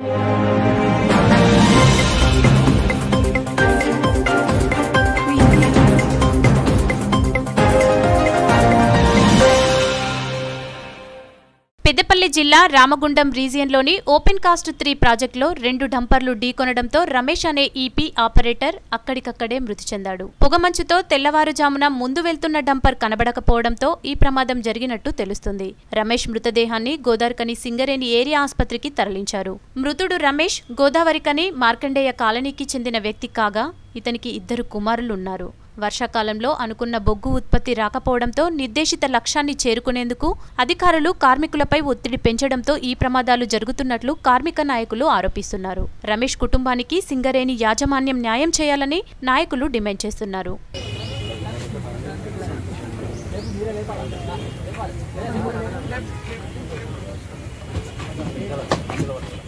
పెద్దపల్లి జిల్లా రామగుండం రీజియన్లోని open cast three ప్రాజెక్టులో రెండు డంపర్లు ఢీకొనడంతో రమేష్ అనే ఈపీ ఆపరేటర్ అక్కడికక్కడే మృతి చెందాడు పొగమంచుతో తెల్లవారుజామున ముందు వెళ్తున్న డంపర్ కనబడకపోవడంతో ఈ ప్రమాదం జరిగినట్టు తెలుస్తుంది రమేష్ మృతదేహాన్ని గోదావరికని సింగరేణి ఏరియా ఆసుపత్రికి తరలించారు మృతుడు రమేష్ గోదావరికని మార్కండేయ కాలనీకి చెందిన వ్యక్తి కాగా ఇతనికి ఇద్దరు కుమారులున్నారు వర్షాకాలంలో అనుకున్న బొగ్గు ఉత్పత్తి రాకపోవడంతో నిర్దేశిత లక్ష్యాన్ని చేరుకునేందుకు అధికారులు కార్మికులపై ఒత్తిడి పెంచడంతో ఈ ప్రమాదాలు జరుగుతున్నట్లు కార్మిక నాయకులు ఆరోపిస్తున్నారు రమేష్ కుటుంబానికి సింగరేణి యాజమాన్యం న్యాయం చేయాలని నాయకులు డిమాండ్ చేస్తున్నారు నిలబడి